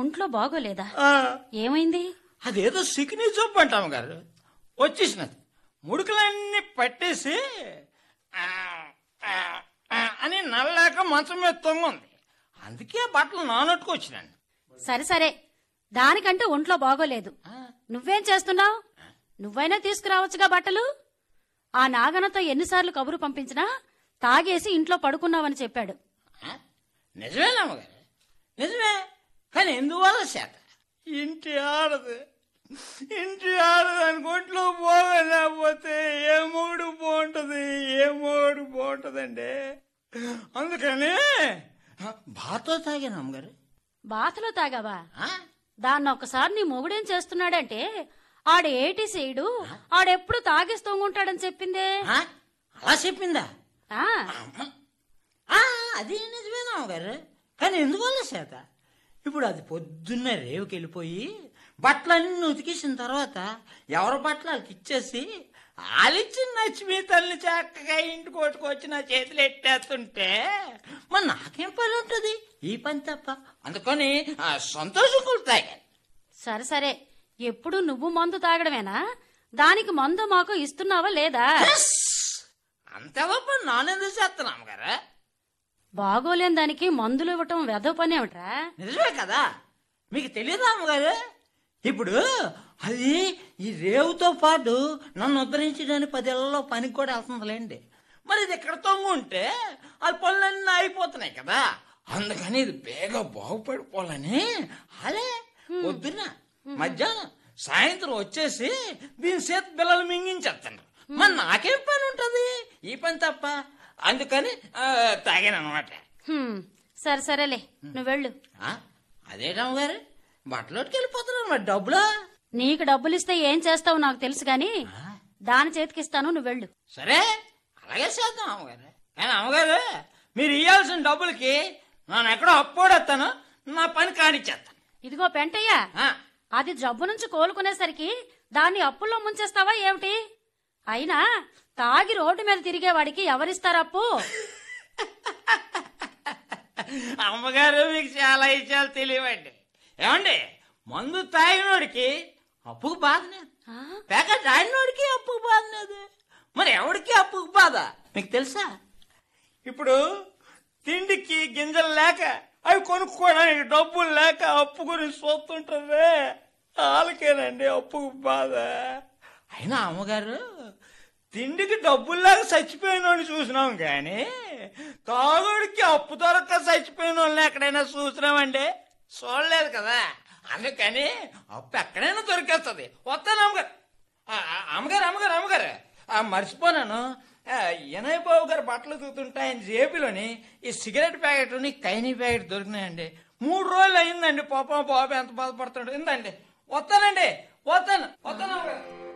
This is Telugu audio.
ఒంట్లో బాగోలేదా ఆ, ఏమైంది అదేదో సికినీ జబ్బు అంటాం గారు వచ్చేసినది ముడుకులన్నీ పట్టేసి ఆ, ఆ, ఆ అని నల్లాక మంచం మీద తొంగుంది అందుకే బట్టలు నానొట్టుకొచ్చినాను సరే సరే దానికంటే ఒంట్లో బాగోలేదు ఆ, నువ్వేం చేస్తున్నావు నువ్వైనా తీసుకురావచ్చుగా బట్టలు ఆ నాగనతో ఎన్నిసార్లు కబురు పంపించినా తాగేసి ఇంట్లో పడుకున్నావని చెప్పాడు ఆ? నిజమేనా అమ్మగారు నిజమే కానీ ఎందువల్ల చేత ఇంటి ఆడదు ఇంటి ఆడదు అని ఒంట్లో పోగలేకపోతే ఏ మూడు బాగుంటది ఏ మూడు బాగుంటదండి అందుకని బాతో తాగాను అమ్మగారు బాతులో తాగావా ఆ? దాన్ని ఒకసారి నీ మొగుడేం చేస్తున్నాడంటే ఆడ ఏటి సేయుడు ఆడెప్పుడు తాగేసి తొంగుంటాడని చెప్పిందే ఆ? అలా చెప్పిందా ఆ అమ్మ. ఆ, అది నిజమేనా అమ్మగారు కానీ ఎందువల్ల చేత ఇప్పుడు అది పొద్దున్నే రేవుకి వెళ్ళిపోయి బట్టలన్నీ ఉతికేసిన తర్వాత ఎవరి బట్టలు వాళ్ళకి ఇచ్చేసి ఆలిచ్చిన నచ్చి తల్లి చక్కగా ఇంటికి కొట్టుకొచ్చి నా చేతులు ఎట్టేస్తుంటే మరి నాకేం పని ఉంటుంది ఈ పని తప్ప అందుకని ఆ సంతోషం కొలుతాయి సరే సరే ఎప్పుడు నువ్వు మందు తాగడమేనా దానికి మందు మాకు ఇస్తున్నావా లేదా అంత పని నానెందుకు చేస్తున్నాం అమ్మగారు బాగోలేని దానికి మందులు ఇవ్వటం వెధవ పనేమిట్రా నిజమే కదా మీకు తెలియదా అమ్మగారు ఇప్పుడు అది ఈ రేవుతో పాటు నన్ను ఉద్ధరించడానికి పదేళ్లలో పనికి కూడా వెళ్తుందిలేండి మరి ఇది ఇక్కడ తొంగుంటే ఆ పనులన్నీ అయిపోతున్నాయి కదా అందుకని ఇది బేగా బాగుపడిపోవాలని అలే పొద్దున్న మధ్యాహ్నం సాయంత్రం వచ్చేసి దీని చేత పిల్లలు మింగించేస్తాను మరి నాకేం పని ఉంటది ఈ పని తప్ప అందుకని తాగాను అనమాట హ్మ్, సరే సరేలే నువ్వు వెళ్ళు అదేటమ్మ గారు బట్టలోకి వెళ్ళిపోతున్నాను మరి డబ్బులా నీకు డబ్బులిస్తే ఏం చేస్తావు నాకు తెలుసు గాని దాని చేతికిస్తాను నువ్వు వెళ్ళు సరే అలాగే చేద్దాం అమ్మగారు కానీ అమ్మగారు మీరు ఇవ్వాల్సిన డబ్బులకి నేను ఎక్కడో అప్పోడేస్తాను నా పని కానిచ్చేస్తాను ఇదిగో పెంటయ్య ఆ, అది జబ్బు నుంచి కోలుకునేసరికి దాన్ని అప్పుల్లో ముంచేస్తావా ఏమిటి అయినా తాగి రోడ్డు మీద తిరిగేవాడికి ఎవరిస్తారు అప్పు అమ్మగారు మీకు చాలా విషయాలు తెలియవండి ఏమండి మందు తాగినోడికి అప్పుకు బాధలేదు ఆ? ప్యాకెట్ ఆడినోడికి అప్పుకు బాధలేదు మరి ఎవడికి అప్పుకు బాధ మీకు తెలుసా ఇప్పుడు తిండికి గింజలు లేక అవి కొనుక్కోవడానికి డబ్బులు లేక అప్పు గురించి చూస్తుంటారే వాళ్ళకేనండి అప్పుకు బాధ అయినా అమ్మగారు తిండికి డబ్బులు లేక చచ్చిపోయిన వాళ్ళని చూసినాం కానీ తాగుడికి అప్పు దొరక్క చచ్చిపోయిన వాళ్ళని ఎక్కడైనా చూసినామండి చూడలేదు కదా అందుకని అప్పు ఎక్కడైనా దొరికేస్తుంది వస్తాను అమ్మగారు ఆ, ఆ, అమ్మగారు అమ్మగారు అమ్మగారు ఆ, మర్చిపోనాను ఆ, వినయ్ బాబు గారు బట్టలు తూతుంటే ఆయన జేబులోని ఈ సిగరెట్ ప్యాకెట్ని కైనీ ప్యాకెట్ దొరికినాయండి మూడు రోజులు అయిందండి పాపం బాబు ఎంత బాధపడుతున్నాడు ఇందండి వస్తానండి వస్తాను వస్తాను అమ్మగారు